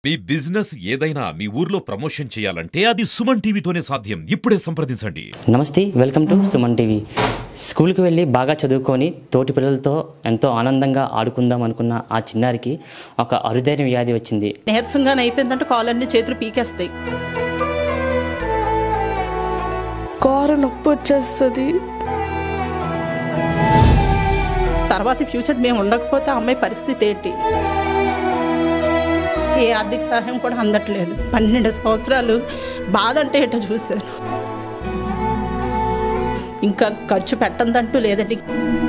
మీ business ఏదైనా మీ ఊర్లో promotion చేయాలంటే అది సుమన్ టీవీతోనే సాధ్యం ఇప్పుడే సంప్రదించండి నమస్తే వెల్కమ్ టు సుమన్ టీవీ స్కూల్కి వెళ్ళి బాగా చదువుకొని తోటి పిల్లలతో ఎంతో ఆనందంగా ఆడుకుందాం అనుకున్న ఆ చిన్నారికి ఒక అరుదైన వ్యాధి వచ్చింది నీరసంగానే అయిపోయిందంటే కాలన్నీ చేతులు పీకేస్తాయి కారు నొప్పి వచ్చేస్తుంది తర్వాత ఫ్యూచర్ మేము ఉండకపోతే ఆ అమ్మాయి పరిస్థితి ఏంటి ఏ ఆర్థిక సహాయం కూడా అందట్లేదు పన్నెండు సంవత్సరాలు బాధ అంటే ఏంటో చూశాను ఇంకా ఖర్చు పెట్టందంటూ లేదండి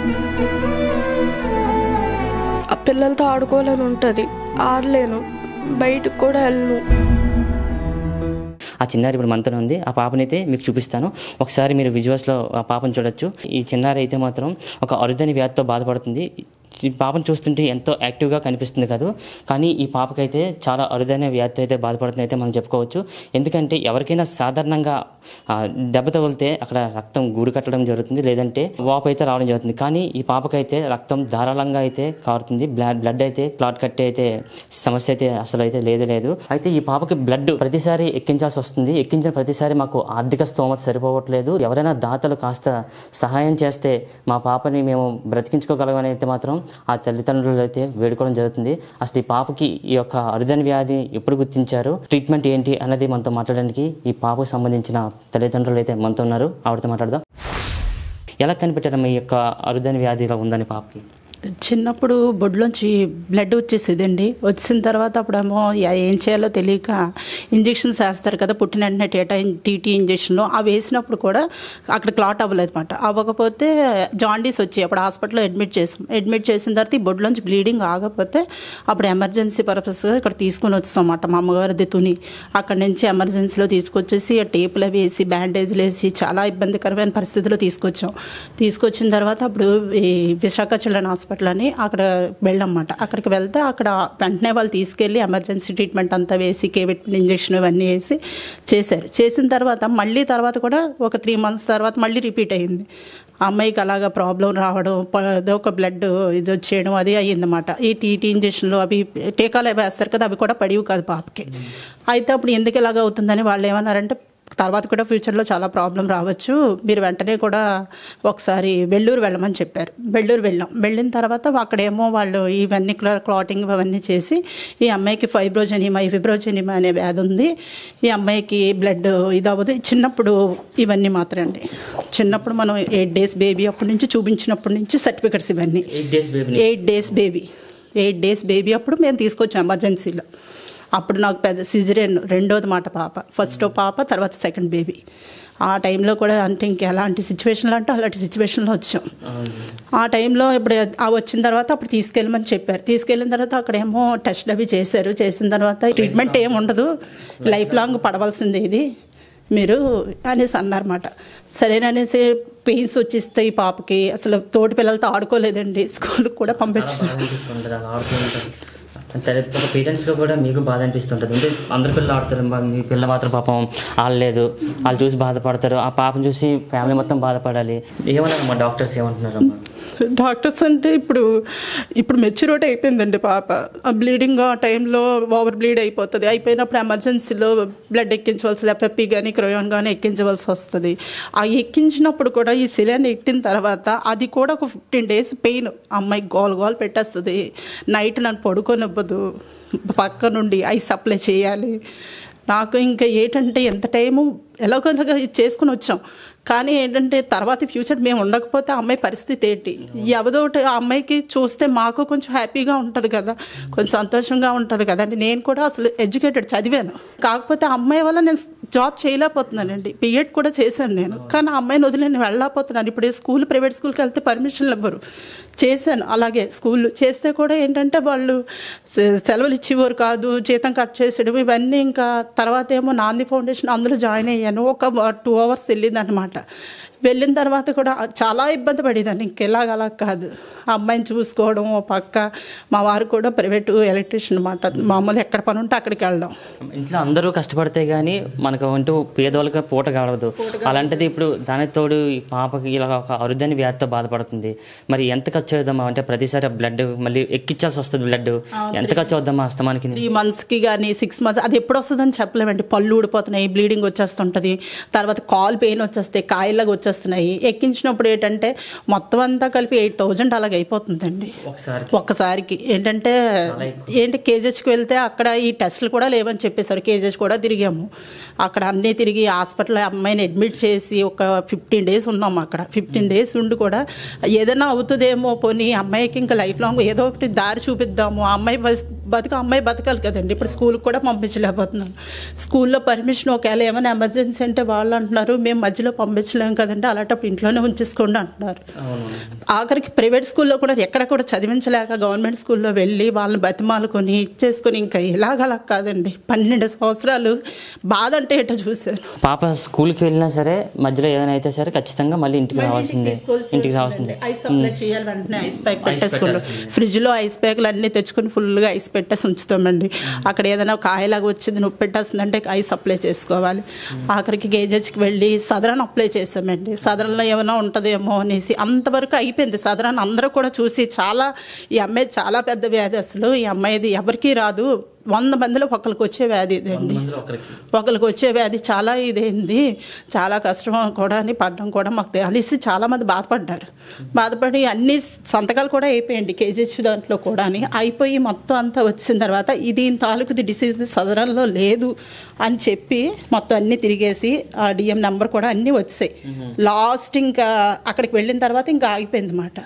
ఆ పిల్లలతో ఆడుకోవాలని ఉంటుంది ఆడలేను బయటకు కూడా వెళ్ళను ఆ చిన్నారి ఇప్పుడు మనతోనే ఉంది ఆ పాపనైతే మీకు చూపిస్తాను ఒకసారి మీరు విజువల్స్లో ఆ పాపను చూడొచ్చు ఈ చిన్నారి అయితే మాత్రం ఒక అరుదైన వ్యాధితో బాధపడుతుంది ఈ పాపను చూస్తుంటే ఎంతో యాక్టివ్గా కనిపిస్తుంది కాదు కానీ ఈ పాపకైతే చాలా అరుదైన వ్యాధితో అయితే బాధపడుతుంది అయితే మనం చెప్పుకోవచ్చు ఎందుకంటే ఎవరికైనా సాధారణంగా ఆ, దెబ్బ తగిలితే అక్కడ రక్తం గూడు కట్టడం జరుగుతుంది లేదంటే వాపు అయితే రావడం జరుగుతుంది కానీ ఈ పాపకైతే రక్తం ధారాళంగా అయితే కారుతుంది బ్లడ్ బ్లడ్ అయితే క్లాట్ కట్టే అయితే సమస్య అయితే అసలు అయితే లేదు లేదు అయితే ఈ పాపకి బ్లడ్ ప్రతిసారి ఎక్కించాల్సి వస్తుంది ఎక్కించిన ప్రతిసారి మాకు ఆర్థిక స్తోమత సరిపోవట్లేదు ఎవరైనా దాతలు కాస్త సహాయం చేస్తే మా పాపని మేము బ్రతికించుకోగలమని అయితే మాత్రం ఆ తల్లిదండ్రులు అయితే వేడుకోవడం జరుగుతుంది అసలు ఈ పాపకి ఈ యొక్క అరుదైన వ్యాధి ఎప్పుడు గుర్తించారు ట్రీట్మెంట్ ఏంటి అన్నది మనతో మాట్లాడడానికి ఈ పాపకు సంబంధించిన తల్లిదండ్రులు అయితే మనతో ఉన్నారు ఆవిడతో మాట్లాడదాం ఎలా కనిపెట్టారు మీ యొక్క అరుదైన వ్యాధి ఇలా ఉందని పాపకి చిన్నప్పుడు బొడ్లోంచి బ్లడ్ వచ్చేసేదండి వచ్చిన తర్వాత అప్పుడేమో యా- ఏం చేయాలో తెలియక ఇంజెక్షన్స్ వేస్తారు కదా పుట్టిన వెంటనే టేటా టీటీ ఇంజెక్షన్లు అవి వేసినప్పుడు కూడా అక్కడ క్లాట్ అవ్వలేదు అనమాట అవ్వకపోతే జాండీస్ వచ్చి అప్పుడు హాస్పిటల్లో అడ్మిట్ చేసాం అడ్మిట్ చేసిన తర్వాత ఈ బొడ్లోంచి బ్లీడింగ్ ఆగకపోతే అప్పుడు ఎమర్జెన్సీ పర్పస్గా ఇక్కడ తీసుకొని వచ్చాం అన్నమాట మా అమ్మగారిది తుని అక్కడి నుంచి ఎమర్జెన్సీలో తీసుకొచ్చేసి ఆ టేపులు అవి వేసి బ్యాండేజ్లు వేసి చాలా ఇబ్బందికరమైన పరిస్థితిలో తీసుకొచ్చాం తీసుకొచ్చిన తర్వాత అప్పుడు ఈ విశాఖ చిల్డ్రన్ హాస్పిటల్ అని అక్కడ వెళ్ళామన్నమాట అక్కడికి వెళ్తే అక్కడ వెంటనే వాళ్ళు తీసుకెళ్ళి ఎమర్జెన్సీ ట్రీట్మెంట్ అంతా వేసి కేవిట్ ఇంజెక్షన్ ఇవన్నీ వేసి చేశారు చేసిన తర్వాత మళ్ళీ తర్వాత కూడా ఒక త్రీ మంత్స్ తర్వాత మళ్ళీ రిపీట్ అయింది ఆ అమ్మాయికి అలాగా ప్రాబ్లం రావడం ప- ఏదో ఒక బ్లడ్ ఇది వచ్చేయడం అది అయ్యిందన్నమాట ఈ టీటీ ఇంజెక్షన్లు అవి టీకాలు అవి వేస్తారు కదా అవి కూడా పడివి కాదు పాపకి అయితే అప్పుడు ఎందుకు ఇలాగ అవుతుందని వాళ్ళు ఏమన్నారంటే తర్వాత కూడా ఫ్యూచర్లో చాలా ప్రాబ్లం రావచ్చు మీరు వెంటనే కూడా ఒకసారి వెల్లూరు వెళ్ళమని చెప్పారు వెల్లూరు వెళ్ళాం వెళ్ళిన తర్వాత అక్కడేమో వాళ్ళు ఇవన్నీ క్లా- క్లాటింగ్ అవన్నీ చేసి ఈ అమ్మాయికి ఫైబ్రోజెనిమా ఈ ఫిబ్రోజెనిమా అనే వ్యాధి ఉంది ఈ అమ్మాయికి బ్లడ్ ఇది అవ్వదు చిన్నప్పుడు ఇవన్నీ మాత్రం అండి చిన్నప్పుడు మనం ఎయిట్ డేస్ బేబీ అప్పటి నుంచి చూపించినప్పటి నుంచి సర్టిఫికెట్స్ ఇవన్నీ eight days baby eight days baby eight days baby అప్పుడు మేము తీసుకొచ్చాం ఎమర్జెన్సీలో అప్పుడు నాకు పెద్ద సిజరేన్ రెండోది మాట పాప ఫస్ట్ పాప తర్వాత సెకండ్ బేబీ ఆ టైంలో కూడా అంటే ఇంక ఎలాంటి సిచ్యువేషన్లో అంటే అలాంటి సిచ్యువేషన్లో వచ్చాం ఆ టైంలో ఇప్పుడు ఆ వచ్చిన తర్వాత అప్పుడు తీసుకెళ్ళమని చెప్పారు తీసుకెళ్ళిన తర్వాత అక్కడేమో టెస్ట్ అవి చేశారు చేసిన తర్వాత ట్రీట్మెంట్ ఏమి ఉండదు లైఫ్ లాంగ్ పడవలసిందే ఇది మీరు అనేసి అన్నారన్నమాట సరేననేసి పెయిన్స్ వచ్చేస్తాయి పాపకి అసలు తోటి పిల్లలతో ఆడుకోలేదండి స్కూల్కి కూడా పంపించారు అనిపిస్తుంటుంది అలా ఆడుతూ ఉంటారు అంటే ఒక పేరెంట్స్గా కూడా మీకు బాధ అనిపిస్తుంటుంది అంటే అందరి పిల్లలు ఆడుతారు మా- మీ పిల్ల మాత్రం పాపం ఆడలేదు వాళ్ళు చూసి బాధపడతారు ఆ పాపను చూసి ఫ్యామిలీ మొత్తం బాధపడాలి ఏమన్నారు మా డాక్టర్స్ ఏమంటున్నారు అమ్మా డాక్టర్స్ అంటే ఇప్పుడు ఇప్పుడు మెచ్యూరిటీ అయిపోయిందండి పాప ఆ బ్లీడింగ్ ఆ టైంలో ఓవర్ బ్లీడ్ అయిపోతుంది అయిపోయినప్పుడు ఎమర్జెన్సీలో బ్లడ్ ఎక్కించవలసి ఎఫ్ఎఫ్పి కానీ క్రయోన్ కానీ ఎక్కించవలసి వస్తుంది ఆ ఎక్కించినప్పుడు కూడా ఈ సిలిండర్ ఎక్కిన తర్వాత అది కూడా ఒక ఫిఫ్టీన్ డేస్ పెయిన్ అమ్మాయి గోల్ గోల్ పెట్టేస్తుంది నైట్ నన్ను పడుకోనివ్వదు పక్క నుండి ఐస్ సప్లై చేయాలి నాకు ఇంకా ఏంటంటే ఎంత టైము ఎలాగో ఇది చేసుకుని వచ్చాం కానీ ఏంటంటే తర్వాత ఫ్యూచర్ మేము ఉండకపోతే ఆ అమ్మాయి పరిస్థితి ఏంటి ఎవదో ఒకటి ఆ అమ్మాయికి చూస్తే మాకు కొంచెం హ్యాపీగా ఉంటుంది కదా కొంచెం సంతోషంగా ఉంటుంది కదండి నేను కూడా అసలు ఎడ్యుకేటెడ్ చదివాను కాకపోతే ఆ అమ్మాయి వల్ల నేను జాబ్ చేయలేకపోతున్నానండి బిఎడ్ కూడా చేశాను నేను కానీ ఆ అమ్మాయిని వదిలి నేను వెళ్ళలేకపోతున్నాను ఇప్పుడు స్కూల్ ప్రైవేట్ స్కూల్కి వెళ్తే పర్మిషన్లు ఇవ్వరు చేశాను అలాగే స్కూల్ చేస్తే కూడా ఏంటంటే వాళ్ళు సె- సెలవులు ఇచ్చేవారు కాదు జీతం కట్ చేసేయడం ఇవన్నీ ఇంకా తర్వాత ఏమో నాంది ఫౌండేషన్ అందులో జాయిన్ అయ్యాను ఒక టూ అవర్స్ వెళ్ళింది అనమాట వెళ్ళిన తర్వాత కూడా చాలా ఇబ్బంది పడేదాన్ని ఇంకెలాగ అలా కాదు ఆ అమ్మాయిని చూసుకోవడం ఓ పక్క మా వారు కూడా ప్రైవేట్ ఎలక్ట్రీషియన్ అనమాట మామూలు ఎక్కడ పని ఉంటే అక్కడికి వెళ్ళడం ఇంట్లో అందరూ కష్టపడితే కానీ మన మనకు పేదవాళ్ళకి పూట కావడదు అలాంటిది ఇప్పుడు దానికి తోడు ఈ పాపకి ఇలా ఒక అరుదైన వ్యాధితో బాధపడుతుంది మరి ఎంత ఖర్చు అవుదామా అంటే ప్రతిసారి బ్లడ్ మళ్ళీ ఎక్కించాల్సి వస్తుంది బ్లడ్ ఎంత ఖర్చు అవుద్దామా అస్తమానికి త్రీ మంత్స్కి కానీ సిక్స్ మంత్స్ అది ఎప్పుడు వస్తుందని చెప్పలేమండి పళ్ళు ఊడిపోతున్నాయి బ్లీడింగ్ వచ్చేస్తుంటుంది తర్వాత కాల్ పెయిన్ వచ్చేస్తాయి కాయలాగా వచ్చేస్తున్నాయి ఎక్కించినప్పుడు ఏంటంటే మొత్తం అంతా కలిపి ఎయిట్ థౌజండ్ అలాగ అయిపోతుందండి ఒకసారి ఒక్కసారికి ఏంటంటే ఏంటి కేజెస్కి వెళ్తే అక్కడ ఈ టెస్టులు కూడా లేవని చెప్పేశారు కేజెస్ కూడా తిరిగాము అక్కడ అన్నీ తిరిగి హాస్పిటల్ అమ్మాయిని అడ్మిట్ చేసి ఒక ఫిఫ్టీన్ డేస్ ఉన్నాం అక్కడ ఫిఫ్టీన్ డేస్ ఉండి కూడా ఏదైనా అవుతుందేమో పోనీ అమ్మాయికి ఇంకా లైఫ్ లాంగ్ ఏదో ఒకటి దారి చూపిద్దాము ఆ అమ్మాయి బస్ బతుకు అమ్మాయి బతకాలి కదండి ఇప్పుడు స్కూల్కి కూడా పంపించలేకపోతున్నాను స్కూల్లో పర్మిషన్ ఒకవేళ ఏమైనా ఎమర్జెన్సీ అంటే వాళ్ళు అంటున్నారు మేము మధ్యలో పంపించలేము కదండి అలాంటప్పుడు ఇంట్లోనే ఉంచేసుకోండి అంటున్నారు ఆఖరికి ప్రైవేట్ స్కూల్లో కూడా ఎక్కడ కూడా చదివించలేక గవర్నమెంట్ స్కూల్లో వెళ్ళి వాళ్ళని బతిమాలుకొని ఇచ్చేసుకొని ఇంకా ఇలాగలా కాదండి పన్నెండు సంవత్సరాలు బాధ అంటే ఏంటో చూశాను పాప స్కూల్కి వెళ్ళినా సరే మధ్యలో ఏదైనా అయితే సరే ఖచ్చితంగా మళ్ళీ ఇంటికి రావాల్సిందే ఇంటికి రావాల్సిందే ఐస్ అప్లై చేయాలి వెంటనే ఐస్ ప్యాక్ పెట్టేసుకుంటాం ఫ్రిడ్జ్ లో ఐస్ ప్యాక్లు అన్ని తెచ్చుకొని ఫుల్ గా ఐస్ పెట్టేసి ఉంచుతామండి అక్కడ ఏదైనా కాయలాగా వచ్చింది నొప్పి పెట్టేస్తుందంటే ఐస్ అప్లై చేసుకోవాలి ఆఖరికి గేజెస్కి వెళ్ళి సదరన్ అప్లై చేసామండి సదరంలో ఏమైనా ఉంటుందేమో అనేసి అంతవరకు అయిపోయింది సదరన్ అందరూ కూడా చూసి చాలా ఈ అమ్మాయి చాలా పెద్ద వ్యాధి అసలు ఈ అమ్మాయిది ఎవరికీ రాదు వంద మందిలో ఒకరికి వచ్చే వ్యాధి ఇదండి ఒకరికి వచ్చే వ్యాధి చాలా ఇదైంది చాలా కష్టం కూడా అని పడడం కూడా మాకు తెలిసి చాలా మంది బాధపడ్డారు బాధపడి అన్ని సంతకాలు కూడా అయిపోయండి కేజీహెచ్ దాంట్లో కూడా అని అయిపోయి మొత్తం అంతా వచ్చిన తర్వాత ఇది దీని తాలూకుది డిసీజ్ సదరంలో లేదు అని చెప్పి మొత్తం అన్ని తిరిగేసి ఆ డిఎం నెంబర్ కూడా అన్నీ వచ్చాయి లాస్ట్ ఇంకా అక్కడికి వెళ్ళిన తర్వాత ఇంకా ఆగిపోయింది అన్నమాట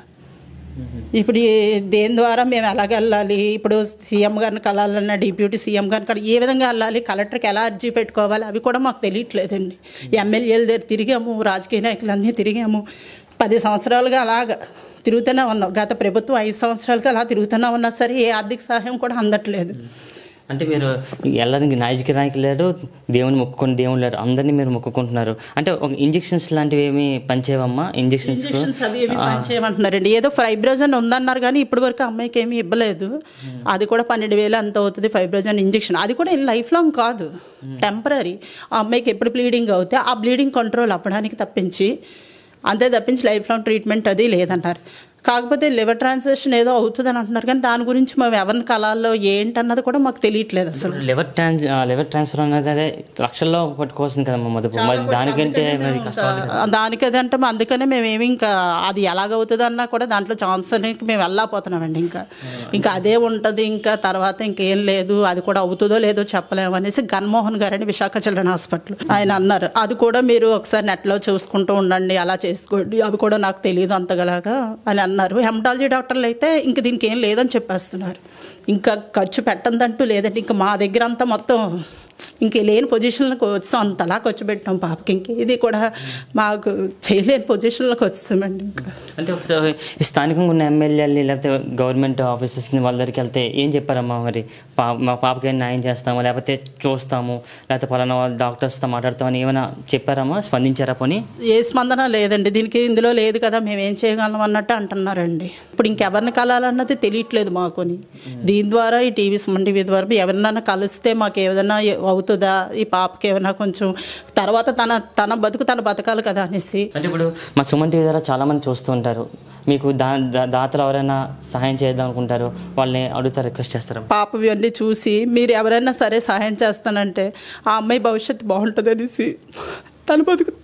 ఇప్పుడు ఈ- దేని ద్వారా మేము ఎలాగ వెళ్ళాలి ఇప్పుడు సీఎం గారిని కలాలన్నా డిప్యూటీ సీఎం గారిని కల ఏ విధంగా వెళ్ళాలి కలెక్టర్కి ఎలా అర్జీ పెట్టుకోవాలి అవి కూడా మాకు తెలియట్లేదండి ఎమ్మెల్యేల దగ్గర తిరిగాము రాజకీయ నాయకులన్నీ తిరిగాము పది సంవత్సరాలుగా అలాగ తిరుగుతూనే ఉన్నాం గత ప్రభుత్వం ఐదు సంవత్సరాలుగా అలా తిరుగుతూనే ఉన్నా సరే ఏ ఆర్థిక సహాయం కూడా అందట్లేదు అంటే మీరు వెళ్ళడానికి నాయకుకి నాయకులు లేరు దేవుని మొక్కుకొని దేవుడు లేరు అందరినీ మీరు మొక్కుకుంటున్నారు అంటే ఒక ఇంజెక్షన్స్ లాంటివి ఏమి పనిచేయవమ్మా ఇంజెక్షన్స్ ఇంజెక్షన్స్ అవి ఏమి పనిచేయమంటున్నారండి ఏదో ఫైబ్రోజన్ ఉందన్నారు కానీ ఇప్పటి వరకు అమ్మాయికి ఏమీ ఇవ్వలేదు అది కూడా పన్నెండు వేలు అంత అవుతుంది ఫైబ్రోజన్ ఇంజెక్షన్ అది కూడా లైఫ్ లాంగ్ కాదు టెంపరీ ఆ అమ్మాయికి ఎప్పుడు బ్లీడింగ్ అవుతే ఆ బ్లీడింగ్ కంట్రోల్ అవ్వడానికి తప్పించి అంతే తప్పించి లైఫ్ లాంగ్ ట్రీట్మెంట్ అది లేదంటారు కాకపోతే లివర్ ట్రాన్సాక్షన్ ఏదో అవుతుందని అంటున్నారు కానీ దాని గురించి మేము ఎవరిని కళాల్లో ఏంటన్నది కూడా మాకు తెలియట్లేదు అసలు లివర్ ట్రాన్స్ లివర్ ట్రాన్స్ఫర్ అనేది అదే లక్షల్లో పట్టుకోవాల్సింది కదమ్మా మదుపు మరి దానికంటే మరి కష్టం దానికి అదంటే మా- అందుకనే మేము ఏమి ఇంకా అది ఎలాగవుతుంది అన్నా కూడా దాంట్లో ఛాన్స్ అనేది మేము వెళ్ళకపోతున్నామండి ఇంకా ఇంకా అదే ఉంటుంది ఇంకా తర్వాత ఇంకేం లేదు అది కూడా అవుతుందో లేదో చెప్పలేము అనేసి గన్మోహన్ గారని విశాఖ చిల్డ్రన్ హాస్పిటల్ ఆయన అన్నారు అది కూడా మీరు ఒకసారి నెట్లో చూసుకుంటూ ఉండండి అలా చేసుకోండి అవి కూడా నాకు తెలియదు అంతగలాగా అని అన్నారు హెమటాలజీ డాక్టర్లు అయితే ఇంక దీనికి ఏం లేదని చెప్పేస్తున్నారు ఇంకా ఖర్చు పెట్టందంటూ లేదండి ఇంకా మా దగ్గర అంతా మొత్తం ఇంక లేని పొజిషన్లకు వచ్చాం అంతలా ఖర్చు పెట్టాం పాపకి ఇంక ఇది కూడా మాకు చేయలేని పొజిషన్లోకి వచ్చామండి ఇంకా అంటే ఒకసారి ఈ స్థానికంగా ఉన్న ఎమ్మెల్యేలని లేకపోతే గవర్నమెంట్ ఆఫీసెస్ని వాళ్ళ దగ్గరికి వెళ్తే ఏం చెప్పారమ్మా మరి పా మా పాపకి ఏం న్యాయం చేస్తాము లేకపోతే చూస్తాము లేకపోతే పలానా వాళ్ళ డాక్టర్స్తో మాట్లాడతామని ఏమైనా చెప్పారమ్మా స్పందించారా పోనీ ఏ స్పందన లేదండి దీనికి ఇందులో లేదు కదా మేము ఏం చేయగలం అన్నట్టు అంటున్నారండి ఇప్పుడు ఇంకెవరిని కలాలన్నది తెలియట్లేదు మాకుని దీని ద్వారా ఈ టీవీ సుమన్ టీవీ ద్వారా ఎవరినైనా కలిస్తే మాకు ఏదైనా అవుతుందా ఈ పాపకి ఏమైనా కొంచెం తర్వాత తన తన బతుకు తన బతకాలి కదా అనేసి అంటే ఇప్పుడు మా సుమన్ టీవీ ద్వారా చాలా మంది చూస్తూ ఉంటారు మీకు దా దా- దాతలు ఎవరైనా సహాయం చేద్దాం అనుకుంటారు వాళ్ళని అడుగుతారు రిక్వెస్ట్ చేస్తారా పాప ఇవన్నీ చూసి మీరు ఎవరైనా సరే సహాయం చేస్తానంటే ఆ అమ్మాయి భవిష్యత్తు బాగుంటుంది అనేసి తన బతుకు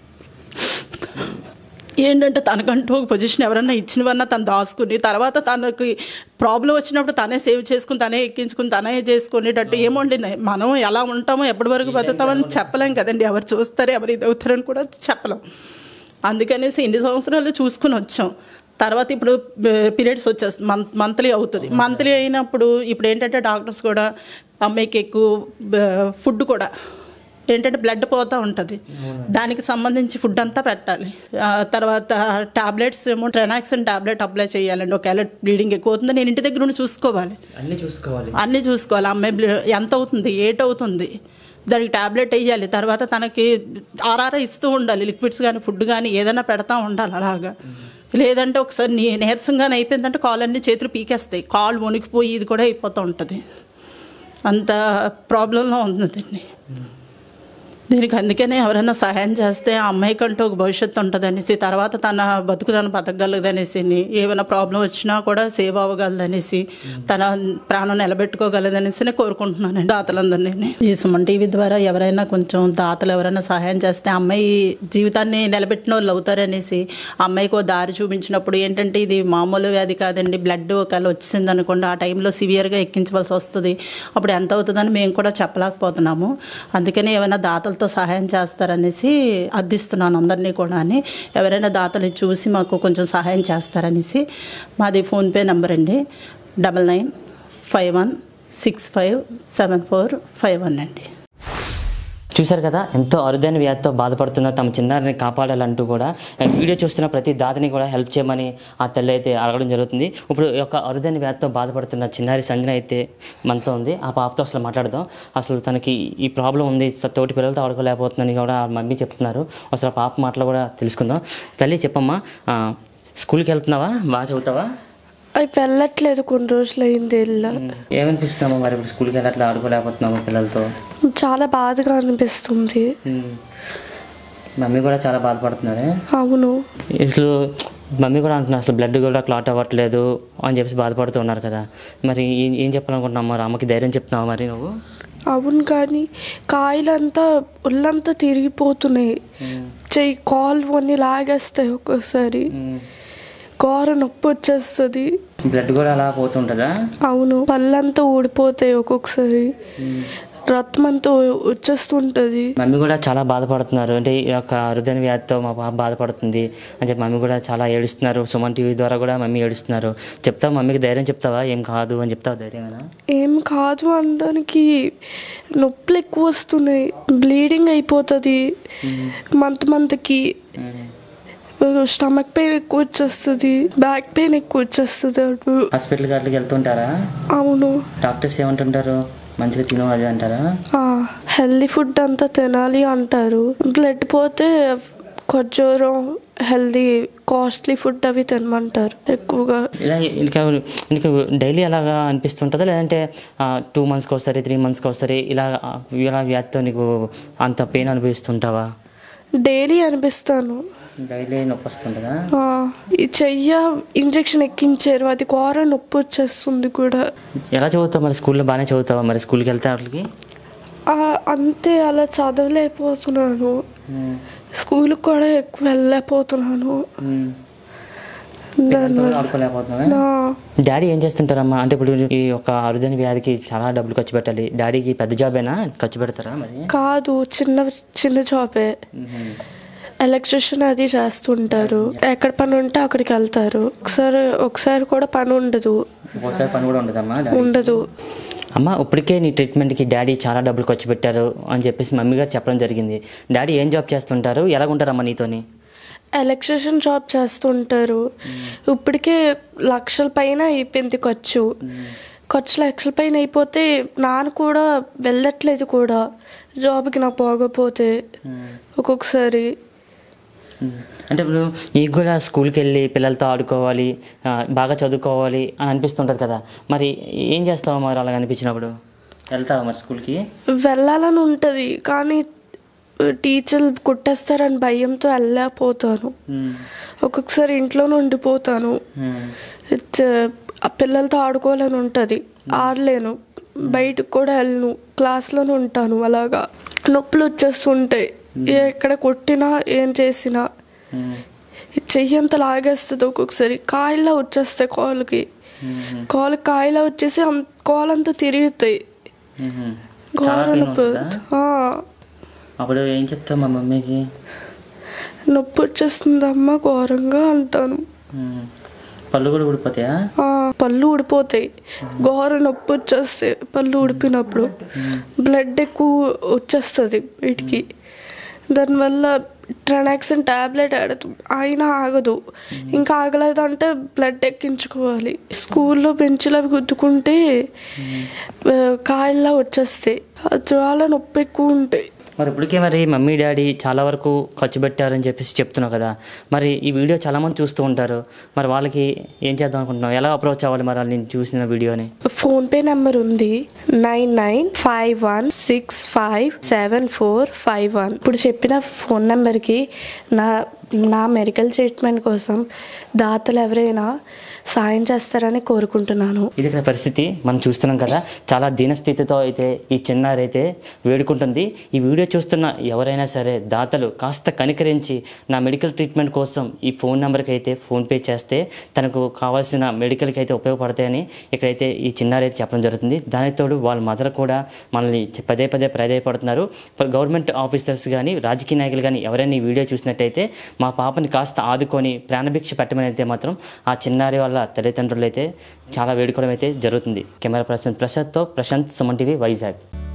ఏంటంటే తనకంటూ ఒక పొజిషన్ ఎవరన్నా ఇచ్చినవన్నా తను దాచుకుని తర్వాత తనకి ప్రాబ్లం వచ్చినప్పుడు తనే సేవ్ చేసుకుని తనే ఎక్కించుకుని తనే చేసుకునేటట్టు ఏమోండి మనం ఎలా ఉంటామో ఎప్పటి వరకు బతుకుతామని చెప్పలేం కదండి ఎవరు చూస్తారు ఎవరు ఇది అవుతారని కూడా చెప్పలేం అందుకనేసి ఇన్ని సంవత్సరాలు చూసుకుని వచ్చాం తర్వాత ఇప్పుడు పీరియడ్స్ వచ్చేస్తుంది మంత్ మంత్లీ అవుతుంది మంత్లీ అయినప్పుడు ఇప్పుడు ఏంటంటే డాక్టర్స్ కూడా అమ్మాయికి ఎక్కువ ఫుడ్ కూడా ఏంటంటే బ్లడ్ పోతూ ఉంటుంది దానికి సంబంధించి ఫుడ్ అంతా పెట్టాలి ఆ, తర్వాత టాబ్లెట్స్ ఏమో ట్రెనాక్సిన్ టాబ్లెట్ అప్లై చేయాలండి ఒకవేళ బ్లీడింగ్ ఎక్కువ అవుతుందో నేను ఇంటి దగ్గర నుండి చూసుకోవాలి అన్నీ చూసుకోవాలి అన్నీ చూసుకోవాలి అమ్మాయి బ్లీ- ఎంత అవుతుంది ఏట్ అవుతుంది దానికి టాబ్లెట్ వేయాలి తర్వాత తనకి ఆర్ఆర్ఐ ఇస్తూ ఉండాలి లిక్విడ్స్ కానీ ఫుడ్ కానీ ఏదైనా పెడతా ఉండాలి అలాగా లేదంటే ఒకసారి నీ నీరసంగానే అయిపోయిందంటే కాలు అన్ని చేతులు పీకేస్తాయి కాలు వణికిపోయి ఇది కూడా అయిపోతూ ఉంటుంది అంత ప్రాబ్లంలో ఉంటుందండి దీనికి అందుకనే ఎవరైనా సహాయం చేస్తే ఆ అమ్మాయికంటూ ఒక భవిష్యత్తు ఉంటుందనేసి తర్వాత తన బతుకుదన బతకగలదనేసి ఏమైనా ప్రాబ్లం వచ్చినా కూడా సేవ్ అవ్వగలదనేసి తన ప్రాణం నిలబెట్టుకోగలదనేసి నేను కోరుకుంటున్నానండి దాతలందరినీ ఈ సుమన్ టీవీ ద్వారా ఎవరైనా కొంచెం దాతలు ఎవరైనా సహాయం చేస్తే ఆ అమ్మాయి జీవితాన్ని నిలబెట్టిన వాళ్ళు అవుతారనేసి ఆ అమ్మాయికి ఓ దారి చూపించినప్పుడు ఏంటంటే ఇది మామూలు వ్యాధి కాదండి బ్లడ్ ఒకవేళ వచ్చింది అనుకోండి ఆ టైంలో సివియర్గా ఎక్కించవలసి వస్తుంది అప్పుడు ఎంత అవుతుందని మేము కూడా చెప్పలేకపోతున్నాము అందుకని ఏమైనా దాతలతో సహాయం చేస్తారనేసి అర్థిస్తున్నాను అందరినీ కూడా అని ఎవరైనా దాతలు చూసి మాకు కొంచెం సహాయం చేస్తారనేసి మాది ఫోన్పే నెంబర్ అండి double nine five one six five seven four five one అండి చూశారు కదా ఎంతో అరుదైన వ్యాధితో బాధపడుతున్న తమ చిన్నారిని కాపాడాలంటూ కూడా ఆ వీడియో చూస్తున్న ప్రతి దాతని కూడా హెల్ప్ చేయమని ఆ తల్లి అయితే అడగడం జరుగుతుంది ఇప్పుడు ఈ యొక్క అరుదైన వ్యాధితో బాధపడుతున్న చిన్నారి సంజన అయితే మనతో ఉంది ఆ పాపతో అసలు మాట్లాడదాం అసలు తనకి ఈ ప్రాబ్లం ఉంది స- తోటి పిల్లలతో ఆడుకోలేకపోతుందని కూడా ఆ మమ్మీ చెప్తున్నారు అసలు ఆ పాప మాటలు కూడా తెలుసుకుందాం తల్లి చెప్పమ్మా ఆ, స్కూల్కి వెళ్తున్నావా బాగా చదువుతావా అవి వెళ్ళట్లేదు కొన్ని రోజులు అయింది వెళ్ళ ఏమనిపిస్తున్నామో మరి ఇప్పుడు స్కూల్కి వెళ్ళి అట్లా ఆడుకోలేకపోతున్నాము పిల్లలతో చాలా బాధగా అనిపిస్తుంది ఉమ్. మమ్మీ కూడా చాలా బాధపడుతున్నారే అవును ఇట్లు మమ్మీ కూడా అంటున్నారు అసలు బ్లడ్ కూడా క్లాట్ అవ్వట్లేదు అని చెప్పేసి బాధపడుతూ ఉన్నారు కదా మరి ఏం ఏం చెప్పాలనుకుంటున్నావు మరి అమ్మకి ధైర్యం చెప్తున్నావు మరి నువ్వు అవును కానీ కాయలంతా ఒళ్ళంతా తిరిగిపోతున్నాయి చెయ్యి కాలు అన్ని లాగేస్తాయి ఒక్కోసారి ఘోర నొప్పి వచ్చేస్తుంది బ్లడ్ కూడా అలా పోతుంటుందా అవును పళ్ళంతా ఊడిపోతాయి ఒక్కొక్కసారి రక్తం అంతా వచ్చేస్తుంటుంది మమ్మీ కూడా చాలా బాధపడుతున్నారు అంటే ఈ యొక్క అరుదైన వ్యాధితో మా పాప బాధపడుతుంది అని చెప్పి మమ్మీ కూడా చాలా ఏడుస్తున్నారు సుమన్ టీవీ ద్వారా కూడా మమ్మీ ఏడుస్తున్నారు చెప్తావు మమ్మీకి ధైర్యం చెప్తావా ఏం కాదు అని చెప్తావు ధైర్యమేనా ఏం కాదు అనడానికి నొప్పులు ఎక్కువ వస్తున్నాయి బ్లీడింగ్ అయిపోతుంది మంత్ మంత్కి స్టమక్ పెయిన్ ఎక్కువ వచ్చేస్తుంది బ్యాక్ పెయిన్ ఎక్కువ వచ్చేస్తుంది అప్పుడు హాస్పిటల్కి అట్లకి వెళ్తుంటారా అవును డాక్టర్స్ ఏమంటుంటారు మంచిగా తిను అది అంటారా హెల్దీ ఫుడ్ అంతా తినాలి అంటారు బ్లడ్ పోతే ఖర్జూరం హెల్దీ కాస్ట్లీ ఫుడ్ అవి తినమంటారు ఎక్కువగా ఇలా ఇంకా నీకు డైలీ అలాగా అనిపిస్తుంటుందా లేదంటే టూ మంత్స్కి ఒకసారి త్రీ మంత్స్కి ఒకసారి ఇలా ఆ, ఇలా వ్యాధితో నీకు అంత పెయిన్ అనుభవిస్తుంటావా డైలీ అనిపిస్తాను డైలీ నొప్పి వస్తుంటుందా ఆ, ఈ చెయ్య ఇంజెక్షన్ ఎక్కించారు అది ఘోర నొప్పి వచ్చేస్తుంది కూడా ఎలా చదువుతావు మరి స్కూల్లో బాగానే చదువుతావా మరి స్కూల్కి వెళ్తే వాటికి ఆ, అంతే అలా చదవలేకపోతున్నాను స్కూల్కి కూడా ఎక్కువ వెళ్ళలేకపోతున్నాను దానివల్ల ఆడుకోలేకపోతున్నావా నా డాడీ ఏం చేస్తుంటారమ్మా అంటే ఇప్పుడు ఈ యొక్క అరుదైన వ్యాధికి చాలా డబ్బులు ఖర్చు పెట్టాలి డాడీకి పెద్ద జాబేనా ఖర్చు పెడతారా మరి కాదు చిన్న చిన్న జాబే ఎలక్ట్రిషియన్ అది చేస్తుంటారు ఎక్కడ పని ఉంటే అక్కడికి వెళ్తారు ఒకసారి ఒకసారి కూడా పని ఉండదు ఒకసారి పని కూడా ఉండదమ్మా డాడీ ఉండదు అమ్మ ఇప్పటికే నీ ట్రీట్మెంట్కి డాడీ చాలా డబ్బులు ఖర్చు పెట్టారు అని చెప్పేసి మమ్మీ గారు చెప్పడం జరిగింది డాడీ ఏం జాబ్ చేస్తుంటారు ఎలాగుంటారమ్మా నీతోని ఎలక్ట్రిషియన్ జాబ్ చేస్తుంటారు ఇప్పటికే లక్షల పైన అయిపోయింది ఖర్చు ఖర్చు లక్షల పైన అయిపోతే నాన్న కూడా వెళ్ళట్లేదు కూడా జాబ్కి నాకు పోకపోతే ఒక్కొక్కసారి అంటే ఇప్పుడు నీకు కూడా స్కూల్కి వెళ్ళి పిల్లలతో ఆడుకోవాలి ఆ, బాగా చదువుకోవాలి అని అనిపిస్తుంటుంది కదా మరి ఏం చేస్తావా మరి అలా అనిపించినప్పుడు వెళ్తావా మరి స్కూల్కి వెళ్ళాలని ఉంటుంది కానీ టీచర్లు కుట్టేస్తారని భయంతో వెళ్ళలేకపోతాను ఒక్కొక్కసారి ఇంట్లోనే ఉండిపోతాను చ- ఆ పిల్లలతో ఆడుకోవాలని ఉంటుంది ఆడలేను బయటకు కూడా వెళ్ళను క్లాస్లోనే ఉంటాను అలాగా నొప్పులు వచ్చేస్తుంటాయి ఎక్కడ కొట్టినా ఏం చేసినా చెయ్యి అంత లాగేస్తుంది ఒక్కొక్కసారి కాయలా వచ్చేస్తాయి కాలుకి కాలు కాయలా వచ్చేసి అంత కాలంతా తిరుగుతాయి ఘోర నొప్పి ఆ, అప్పుడు ఏం చెప్తావు మా మమ్మీకి నొప్పి వచ్చేస్తుందమ్మా ఘోరంగా అంటాను ఉమ్. పళ్ళు కూడా ఊడిపోతాయా ఆ, పళ్ళు ఊడిపోతాయి ఘోర నొప్పి వచ్చేస్తాయి పళ్ళు ఊడిపోయినప్పుడు బ్లడ్ ఎక్కువ వచ్చేస్తుంది వీటికి దానివల్ల ట్రనాక్సిన్ ట్యాబ్లెట్ ఆడదు అయినా ఆగదు ఇంకా ఆగలేదంటే బ్లడ్ ఎక్కించుకోవాలి స్కూల్లో బెంచ్లు అవి గుద్దుకుంటే ఆ, కాయల్లా వచ్చేస్తాయి అది చాలా నొప్పి ఎక్కువ ఉంటాయి మరి ఇప్పటికే మరి మమ్మీ డాడీ చాలా వరకు ఖర్చు పెట్టారని చెప్పేసి చెప్తున్నావు కదా మరి ఈ వీడియో చాలామంది చూస్తూ ఉంటారు మరి వాళ్ళకి ఏం చేద్దాం అనుకుంటున్నావు ఎలా అప్రోచ్ అవ్వాలి మరి వాళ్ళు నేను చూసిన వీడియోని ఫోన్పే నెంబర్ ఉంది nine nine five one six five seven four five one ఇప్పుడు చెప్పిన ఫోన్ నెంబర్కి నా నా మెడికల్ ట్రీట్మెంట్ కోసం దాతలు ఎవరైనా సాయం చేస్తారని కోరుకుంటున్నాను ఇది ఇక్కడ పరిస్థితి మనం చూస్తున్నాం కదా చాలా దీనస్థితితో అయితే ఈ చిన్నారి అయితే వేడుకుంటుంది ఈ వీడియో చూస్తున్న ఎవరైనా సరే దాతలు కాస్త కనికరించి నా మెడికల్ ట్రీట్మెంట్ కోసం ఈ ఫోన్ నెంబర్కి అయితే ఫోన్పే చేస్తే తనకు కావాల్సిన మెడికల్కి అయితే ఉపయోగపడతాయని ఇక్కడైతే ఈ చిన్నారి అయితే చెప్పడం జరుగుతుంది దానికి తోడు వాళ్ళ మదర్ కూడా మనల్ని పదే పదే ప్రాధాయపడుతున్నారు గవర్నమెంట్ ఆఫీసర్స్ కానీ రాజకీయ నాయకులు కానీ ఎవరైనా ఈ వీడియో చూసినట్టయితే మా పాపని కాస్త ఆదుకొని ప్రాణభిక్ష పెట్టమని అయితే మాత్రం ఆ చిన్నారి వాళ్ళ తల్లిదండ్రులు అయితే చాలా వేడుకోవడం అయితే జరుగుతుంది కెమెరా పర్సన్ ప్రసాద్తో ప్రశాంత్ సుమన్ టీవీ వైజాగ్